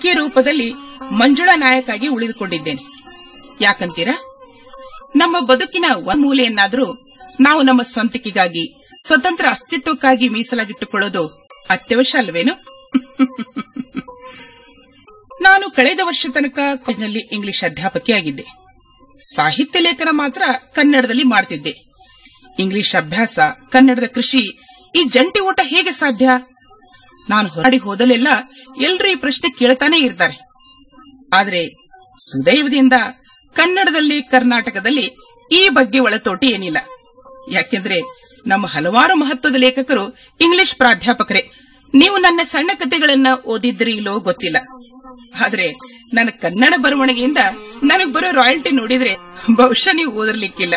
ಹುಡುಗಿಯ ರೂಪದಲ್ಲಿ ಮಂಜುಳಾ ನಾಯಕ್ ಆಗಿ ಉಳಿದುಕೊಂಡಿದ್ದೇನೆ ಯಾಕಂತೀರಾ ನಮ್ಮ ಬದುಕಿನ ಒಂದ್ ಮೂಲೆಯನ್ನಾದರೂ ನಾವು ನಮ್ಮ ಸ್ವಂತಿಕೆಗಾಗಿ ಸ್ವತಂತ್ರ ಅಸ್ತಿತ್ವಕ್ಕಾಗಿ ಮೀಸಲಾಗಿಟ್ಟುಕೊಳ್ಳೋದು ಅತ್ಯವಶ್ಯ ಅಲ್ವೇನು ನಾನು ಕಳೆದ ವರ್ಷ ತನಕ ಕಾಲೇಜಿನಲ್ಲಿ ಇಂಗ್ಲಿಷ್ ಅಧ್ಯಾಪಕಿಯಾಗಿದ್ದೆ ಸಾಹಿತ್ಯ ಲೇಖನ ಮಾತ್ರ ಕನ್ನಡದಲ್ಲಿ ಮಾಡ್ತಿದ್ದೆ ಇಂಗ್ಲಿಷ್ ಅಭ್ಯಾಸ ಕನ್ನಡದ ಕೃಷಿ ಈ ಜಂಟಿ ಓಟ ಹೇಗೆ ಸಾಧ್ಯ ನಾನು ಹೊರಡಿ ಹೋದಲೆಲ್ಲ ಎಲ್ರೂ ಈ ಪ್ರಶ್ನೆ ಕೇಳ್ತಾನೆ ಇರ್ತಾರೆ ಆದ್ರೆ ಸುದೈವದಿಂದ ಕನ್ನಡದಲ್ಲಿ ಕರ್ನಾಟಕದಲ್ಲಿ ಈ ಬಗ್ಗೆ ಒಳತೋಟಿ ಏನಿಲ್ಲ ಯಾಕೆಂದ್ರೆ ನಮ್ಮ ಹಲವಾರು ಮಹತ್ವದ ಲೇಖಕರು ಇಂಗ್ಲಿಷ್ ಪ್ರಾಧ್ಯಾಪಕರೇ ನೀವು ನನ್ನ ಸಣ್ಣ ಕಥೆಗಳನ್ನ ಓದಿದ್ರಿ ಇಲ್ಲೋ ಗೊತ್ತಿಲ್ಲ ಆದ್ರೆ ನನ್ನ ಕನ್ನಡ ಬರವಣಿಗೆಯಿಂದ ನನಗ್ ಬರೋ ರಾಯಲ್ಟಿ ನೋಡಿದ್ರೆ ಬಹುಶಃ ನೀವು ಓದಿರ್ಲಿಕ್ಕಿಲ್ಲ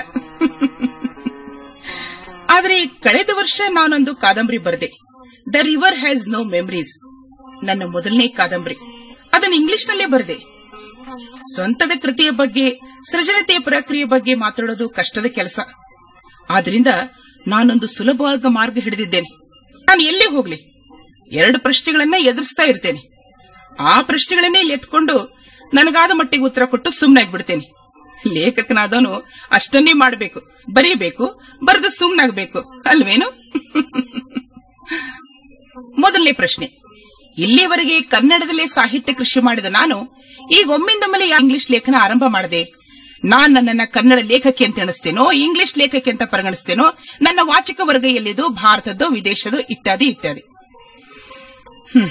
ಆದ್ರೆ ಕಳೆದ ವರ್ಷ ನಾನೊಂದು ಕಾದಂಬರಿ ಬರೆದೆ the river has no memories ನನ್ನ ಮೊದಲನೇ ಕಾದಂಬರಿ ಅದನ್ನು ಇಂಗ್ಲಿಷ್ನಲ್ಲೇ ಬರೆದೆ ಸ್ವಂತದ ಕೃತಿಯ ಬಗ್ಗೆ ಸೃಜನತೆಯ ಪ್ರಕ್ರಿಯೆ ಬಗ್ಗೆ ಮಾತಾಡೋದು ಕಷ್ಟದ ಕೆಲಸ ಆದ್ರಿಂದ ನಾನೊಂದು ಸುಲಭವಾದ ಮಾರ್ಗ ಹಿಡಿದಿದ್ದೇನೆ ನಾನು ಎಲ್ಲಿ ಹೋಗ್ಲಿ ಎರಡು ಪ್ರಶ್ನೆಗಳನ್ನ ಎದುರಿಸ್ತಾ ಇರ್ತೇನೆ ಆ ಪ್ರಶ್ನೆಗಳನ್ನೇ ಇಲ್ಲಿ ಎತ್ಕೊಂಡು ನನಗಾದ ಮಟ್ಟಿಗೆ ಉತ್ತರ ಕೊಟ್ಟು ಸುಮ್ಮನಾಗ್ಬಿಡ್ತೇನೆ ಲೇಖಕನಾದವನು ಅಷ್ಟನ್ನೇ ಮಾಡಬೇಕು ಬರೀಬೇಕು ಬರೆದು ಸುಮ್ಮನಾಗಬೇಕು ಅಲ್ವೇನು ಮೊದಲನೇ ಪ್ರಶ್ನೆ ಇಲ್ಲಿಯವರೆಗೆ ಕನ್ನಡದಲ್ಲೇ ಸಾಹಿತ್ಯ ಕೃಷಿ ಮಾಡಿದ ನಾನು ಈಗ ಒಮ್ಮಿಂದೊಮ್ಮೆಲೆ ಯಾ ಇಂಗ್ಲಿಷ್ ಲೇಖನ ಆರಂಭ ಮಾಡಿದೆ ನಾನ್ ನನ್ನನ್ನ ಕನ್ನಡ ಲೇಖಕಿ ಅಂತ ಎಣಿಸ್ತೇನೋ ಇಂಗ್ಲಿಷ್ ಲೇಖಕಿ ಅಂತ ಪರಿಗಣಿಸ್ತೇನೋ ನನ್ನ ವಾಚಕ ವರ್ಗ ಎಲ್ಲಿದು ಭಾರತದ್ದು ವಿದೇಶದ್ದು ಇತ್ಯಾದಿ ಇತ್ಯಾದಿ ಹ್ಮ್.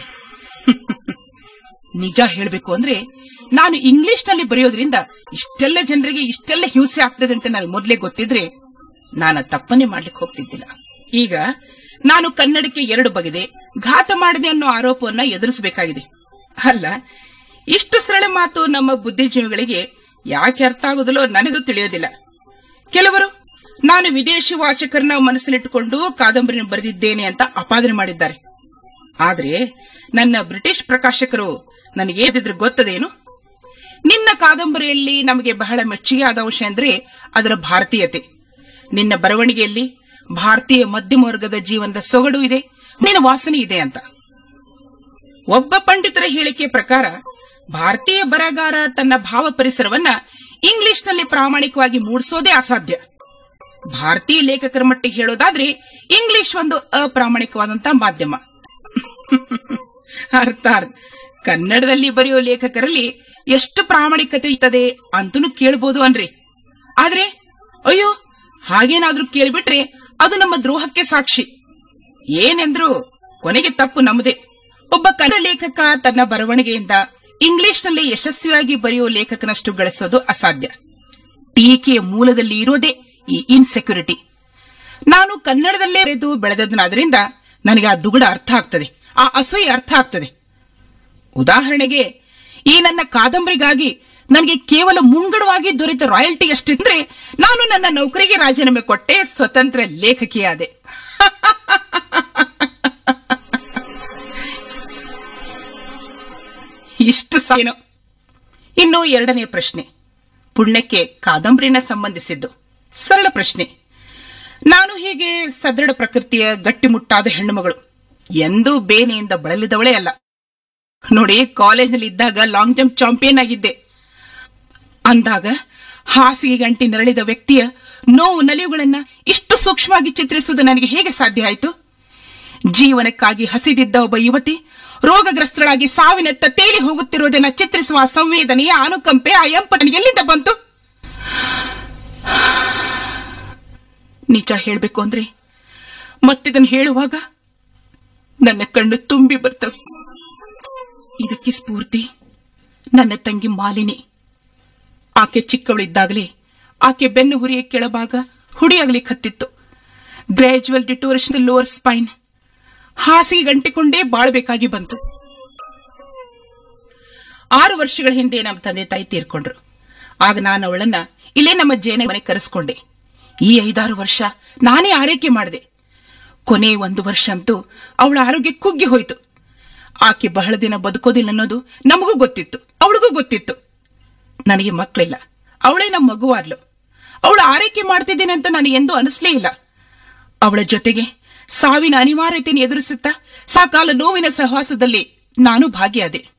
ನಿಜ ಹೇಳಬೇಕು ಅಂದ್ರೆ ನಾನು ಇಂಗ್ಲಿಷ್ನಲ್ಲಿ ಬರೆಯೋದ್ರಿಂದ ಇಷ್ಟೆಲ್ಲ ಜನರಿಗೆ ಇಷ್ಟೆಲ್ಲ ಹಿಂಸೆ ಆಗ್ತದೆ ಅಂತ ನನಗೆ ಮೊದಲೇ ಗೊತ್ತಿದ್ರೆ ನಾನು ಆ ತಪ್ಪನ್ನೇ ಮಾಡ್ಲಿಕ್ಕೆ ಹೋಗ್ತಿದ್ದಿಲ್ಲ ಈಗ ನಾನು ಕನ್ನಡಕ್ಕೆ ಎರಡು ಬಗೆದೆ ಘಾತ ಮಾಡಿದೆ ಅನ್ನೋ ಆರೋಪವನ್ನ ಎದುರಿಸಬೇಕಾಗಿದೆ ಅಲ್ಲ ಇಷ್ಟು ಸರಳ ಮಾತು ನಮ್ಮ ಬುದ್ಧಿಜೀವಿಗಳಿಗೆ ಯಾಕೆ ಅರ್ಥ ಆಗುದಿಲ್ಲೋ ನನಗೂ ತಿಳಿಯೋದಿಲ್ಲ ಕೆಲವರು ನಾನು ವಿದೇಶಿ ವಾಚಕರನ್ನ ಮನಸ್ಸಲ್ಲಿಟ್ಟುಕೊಂಡು ಕಾದಂಬರಿನ ಬರೆದಿದ್ದೇನೆ ಅಂತ ಅಪಾದನೆ ಮಾಡಿದ್ದಾರೆ ಆದ್ರೆ ನನ್ನ ಬ್ರಿಟಿಷ್ ಪ್ರಕಾಶಕರು ನನಗೆ ಏದಿದ್ರು ಗೊತ್ತದೇನು ನಿನ್ನ ಕಾದಂಬರಿಯಲ್ಲಿ ನಮಗೆ ಬಹಳ ಮೆಚ್ಚುಗೆ ಆದ ಅಂಶ ಅಂದ್ರೆ ಅದರ ಭಾರತೀಯತೆ ನಿನ್ನ ಬರವಣಿಗೆಯಲ್ಲಿ ಭಾರತೀಯ ಮಧ್ಯಮ ವರ್ಗದ ಜೀವನದ ಸೊಗಡು ಇದೆ ನಿನ್ನ ವಾಸನೆ ಇದೆ ಅಂತ ಒಬ್ಬ ಪಂಡಿತರ ಹೇಳಿಕೆ ಪ್ರಕಾರ ಭಾರತೀಯ ಬರಹಗಾರ ತನ್ನ ಭಾವ ಪರಿಸರವನ್ನ ಇಂಗ್ಲಿಷ್ನಲ್ಲಿ ಪ್ರಾಮಾಣಿಕವಾಗಿ ಮೂಡಿಸೋದೇ ಅಸಾಧ್ಯ ಭಾರತೀಯ ಲೇಖಕರ ಮಟ್ಟಿಗೆ ಹೇಳೋದಾದ್ರೆ ಇಂಗ್ಲಿಷ್ ಒಂದು ಅಪ್ರಾಮಾಣಿಕವಾದಂತಹ ಮಾಧ್ಯಮ ಅರ್ಥಾತ್ ಕನ್ನಡದಲ್ಲಿ ಬರೆಯೋ ಲೇಖಕರಲ್ಲಿ ಎಷ್ಟು ಪ್ರಾಮಾಣಿಕತೆ ಇರ್ತದೆ ಅಂತನೂ ಕೇಳಬಹುದು ಅನ್ರಿ ಆದ್ರೆ ಅಯ್ಯೋ ಹಾಗೇನಾದ್ರೂ ಕೇಳ್ಬಿಟ್ರೆ ಅದು ನಮ್ಮ ದ್ರೋಹಕ್ಕೆ ಸಾಕ್ಷಿ ಏನೆಂದ್ರು ಕೊನೆಗೆ ತಪ್ಪು ನಮ್ಮದೇ ಒಬ್ಬ ಕನ್ನಡ ಲೇಖಕ ತನ್ನ ಬರವಣಿಗೆಯಿಂದ ಇಂಗ್ಲಿಷ್ನಲ್ಲಿ ಯಶಸ್ವಿಯಾಗಿ ಬರೆಯೋ ಲೇಖಕನಷ್ಟು ಗಳಿಸೋದು ಅಸಾಧ್ಯ ಟೀಕೆಯ ಮೂಲದಲ್ಲಿ ಇರೋದೇ ಈ ಇನ್ಸೆಕ್ಯೂರಿಟಿ ನಾನು ಕನ್ನಡದಲ್ಲೇ ಬರೆದು ಬೆಳೆದದನಾದ್ರಿಂದ ನನಗೆ ಆ ದುಗುಡ ಅರ್ಥ ಆಗ್ತದೆ ಆ ಅಸೂಯೆ ಅರ್ಥ ಆಗ್ತದೆ ಉದಾಹರಣೆಗೆ ಈ ನನ್ನ ಕಾದಂಬರಿಗಾಗಿ ನನಗೆ ಕೇವಲ ಮುಂಗಡವಾಗಿ ದೊರೆತ ರಾಯಲ್ಟಿ ಎಷ್ಟಿದ್ರೆ ನಾನು ನನ್ನ ನೌಕರಿಗೆ ರಾಜೀನಾಮೆ ಕೊಟ್ಟೆ ಸ್ವತಂತ್ರ ಲೇಖಕಿಯಾದೆ ಇಷ್ಟು ಸಾನು ಇನ್ನು ಎರಡನೇ ಪ್ರಶ್ನೆ ಪುಣ್ಯಕ್ಕೆ ಕಾದಂಬರಿನ ಸಂಬಂಧಿಸಿದ್ದು ಸರಳ ಪ್ರಶ್ನೆ ನಾನು ಹೀಗೆ ಸದೃಢ ಪ್ರಕೃತಿಯ ಗಟ್ಟಿಮುಟ್ಟಾದ ಹೆಣ್ಣುಮಗಳು ಎಂದೂ ಬೇನೆಯಿಂದ ಬಳಲಿದವಳೇ ಅಲ್ಲ ನೋಡಿ ಕಾಲೇಜ್ನಲ್ಲಿ ಇದ್ದಾಗ ಲಾಂಗ್ ಜಂಪ್ ಚಾಂಪಿಯನ್ ಆಗಿದ್ದೆ ಅಂದಾಗ ಹಾಸಿಗೆ ಗಂಟಿ ನರಳಿದ ವ್ಯಕ್ತಿಯ ನೋವು ನಲಿವುಗಳನ್ನ ಇಷ್ಟು ಸೂಕ್ಷ್ಮವಾಗಿ ಚಿತ್ರಿಸುವುದು ನನಗೆ ಹೇಗೆ ಸಾಧ್ಯ ಆಯಿತು ಜೀವನಕ್ಕಾಗಿ ಹಸಿದಿದ್ದ ಒಬ್ಬ ಯುವತಿ ರೋಗಗ್ರಸ್ತಳಾಗಿ ಸಾವಿನತ್ತ ತೇಲಿ ಹೋಗುತ್ತಿರುವುದನ್ನ ಚಿತ್ರಿಸುವ ಆ ಸಂವೇದನೆಯ ಅನುಕಂಪೆ ಆ ಎಂಪ ನನಗೆ ಎಲ್ಲಿಂದ ಬಂತು ನಿಜ ಹೇಳಬೇಕು ಅಂದ್ರೆ ಮತ್ತಿದನ್ನು ಹೇಳುವಾಗ ನನ್ನ ಕಣ್ಣು ತುಂಬಿ ಬರ್ತವೆ ಇದಕ್ಕೆ ಸ್ಫೂರ್ತಿ ನನ್ನ ತಂಗಿ ಮಾಲಿನಿ ಆಕೆ ಚಿಕ್ಕವಳಿದ್ದಾಗಲೇ ಆಕೆ ಬೆನ್ನು ಹುರಿಯ ಕೆಳಭಾಗ ಹುಡಿಯಾಗಲಿಕ್ಕತ್ತಿತ್ತು ಗ್ರಾಜುವಲ್ ಡಿಟೋರೇಷನ್ ಲೋವರ್ ಸ್ಪೈನ್ ಹಾಸಿಗೆ ಗಂಟಿಕೊಂಡೇ ಬಾಳ್ಬೇಕಾಗಿ ಬಂತು ಆರು ವರ್ಷಗಳ ಹಿಂದೆ ನಮ್ಮ ತಂದೆ ತಾಯಿ ತೀರ್ಕೊಂಡ್ರು ಆಗ ನಾನು ಅವಳನ್ನ ಇಲ್ಲೇ ನಮ್ಮ ಜೇನ ಮನೆ ಕರೆಸ್ಕೊಂಡೆ ಈ ಐದಾರು ವರ್ಷ ನಾನೇ ಆರೈಕೆ ಮಾಡಿದೆ ಕೊನೆ ಒಂದು ವರ್ಷ ಅಂತೂ ಅವಳ ಆರೋಗ್ಯ ಕುಗ್ಗಿ ಹೋಯಿತು ಆಕೆ ಬಹಳ ದಿನ ಬದುಕೋದಿಲ್ಲ ಅನ್ನೋದು ನಮಗೂ ಗೊತ್ತಿತ್ತು ಅವಳಿಗೂ ಗೊತ್ತಿತ್ತು ನನಗೆ ಮಕ್ಕಳಿಲ್ಲ ಅವಳೇ ನಮ್ಮ ಮಗುವಾದ್ಲು ಅವಳು ಆರೈಕೆ ಮಾಡ್ತಿದ್ದೇನೆ ಅಂತ ನನಗೆ ಎಂದೂ ಅನಿಸ್ಲೇ ಇಲ್ಲ ಅವಳ ಜೊತೆಗೆ ಸಾವಿನ ಅನಿವಾರ್ಯತೆಯನ್ನು ಎದುರಿಸುತ್ತಾ ಸಾಕಾಲ ನೋವಿನ ಸಹವಾಸದಲ್ಲಿ ನಾನು ಭಾಗಿಯಾದೆ